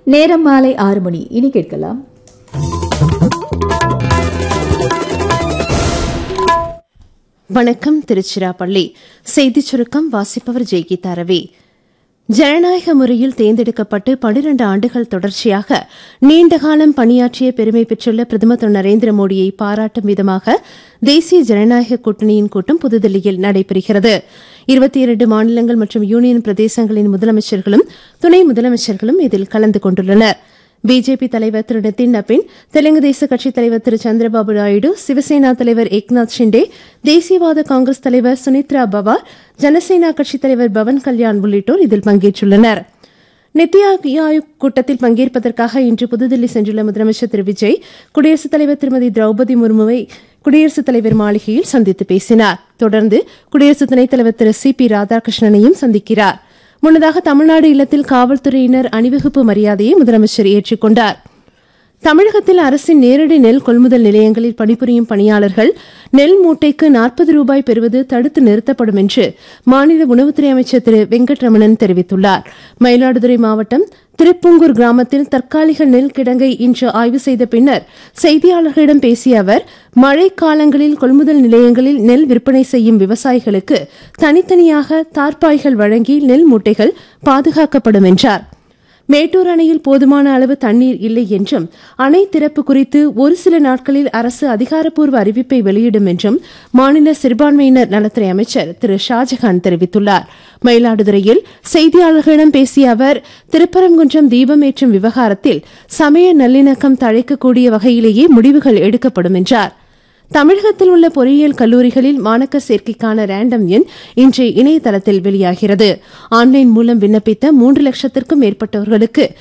நேரம் மாலை ஆறு மணி இனி கேட்கலாம் வணக்கம் திருச்சிராப்பள்ளி செய்திச் சுருக்கம் வாசிப்பவர் ஜெய்கீதா ரவி ஜனநாயக முறையில் தேர்ந்தெடுக்கப்பட்டு பனிரண்டு ஆண்டுகள் தொடர்ச்சியாக நீண்டகாலம் பணியாற்றிய பெருமை பெற்றுள்ள பிரதமர் திரு நரேந்திர மோடியை பாராட்டும் விதமாக தேசிய ஜனநாயக கூட்டணியின் கூட்டம் புதுதில்லியில் நடைபெறுகிறது இருபத்தி இரண்டு மாநிலங்கள் மற்றும் யூனியன் பிரதேசங்களின் முதலமைச்சர்களும் துணை முதலமைச்சர்களும் இதில் கலந்து கொண்டுள்ளனா் பிஜேபி தலைவர் திரு நிதின் நபின் தெலுங்கு தேச கட்சித் தலைவர் திரு சந்திரபாபு நாயுடு சிவசேனா தலைவர் ஏக்நாத் ஷிண்டே தேசியவாத காங்கிரஸ் தலைவர் சுனித்ரா பவார் ஜனசேனா கட்சித் தலைவர் பவன் கல்யாண் உள்ளிட்டோர் இதில் பங்கேற்றுள்ளனர் நித்தி ஆயோக் கூட்டத்தில் பங்கேற்பதற்காக இன்று புதுதில்லி சென்றுள்ள முதலமைச்சர் திரு விஜய் குடியரசுத் தலைவர் திருமதி திரௌபதி முர்முவை குடியரசுத் தலைவர் மாளிகையில் சந்தித்து பேசினார் தொடர்ந்து குடியரசு துணைத் தலைவர் திரு சி பி ராதாகிருஷ்ணனையும் சந்திக்கிறார் முன்னதாக தமிழ்நாடு இல்லத்தில் காவல்துறையினர் அணிவகுப்பு மரியாதையை முதலமைச்சர் ஏற்றுக்கொண்டார் தமிழகத்தில் அரசின் நேரடி நெல் கொள்முதல் நிலையங்களில் பணிபுரியும் பணியாளர்கள் நெல் மூட்டைக்கு நாற்பது ரூபாய் பெறுவது தடுத்து நிறுத்தப்படும் என்று மாநில உணவுத்துறை அமைச்சர் திரு வெங்கட்ரமணன் தெரிவித்துள்ளார் மயிலாடுதுறை மாவட்டம் திருப்புங்கூர் கிராமத்தில் தற்காலிக நெல் கிடங்கை இன்று ஆய்வு செய்த பின்னர் செய்தியாளர்களிடம் பேசிய அவர் மழை காலங்களில் கொள்முதல் நிலையங்களில் நெல் விற்பனை செய்யும் விவசாயிகளுக்கு தனித்தனியாக தார்பாய்கள் வழங்கி நெல் மூட்டைகள் பாதுகாக்கப்படும் என்றார் மேட்டூர் அணையில் போதுமான அளவு தண்ணீர் இல்லை என்றும் அணை திறப்பு குறித்து ஒரு சில நாட்களில் அரசு அதிகாரப்பூர்வ அறிவிப்பை வெளியிடும் என்றும் மாநில சிறுபான்மையினர் நலத்துறை அமைச்சர் திரு ஷாஜகான் தெரிவித்துள்ளார் மயிலாடுதுறையில் செய்தியாளர்களிடம் பேசிய அவர் திருப்பரங்குன்றம் தீபம் ஏற்றும் விவகாரத்தில் சமய நல்லிணக்கம் தழைக்கக்கூடிய வகையிலேயே முடிவுகள் எடுக்கப்படும் என்றார் தமிழகத்தில் உள்ள பொறியியல் கல்லூரிகளில் மாணக்கர் சேர்க்கைக்கான ரேண்டம் எண் இன்று இணையதளத்தில் வெளியாகிறது ஆன்லைன் மூலம் விண்ணப்பித்த மூன்று லட்சத்திற்கும் மேற்பட்டவர்களுக்கு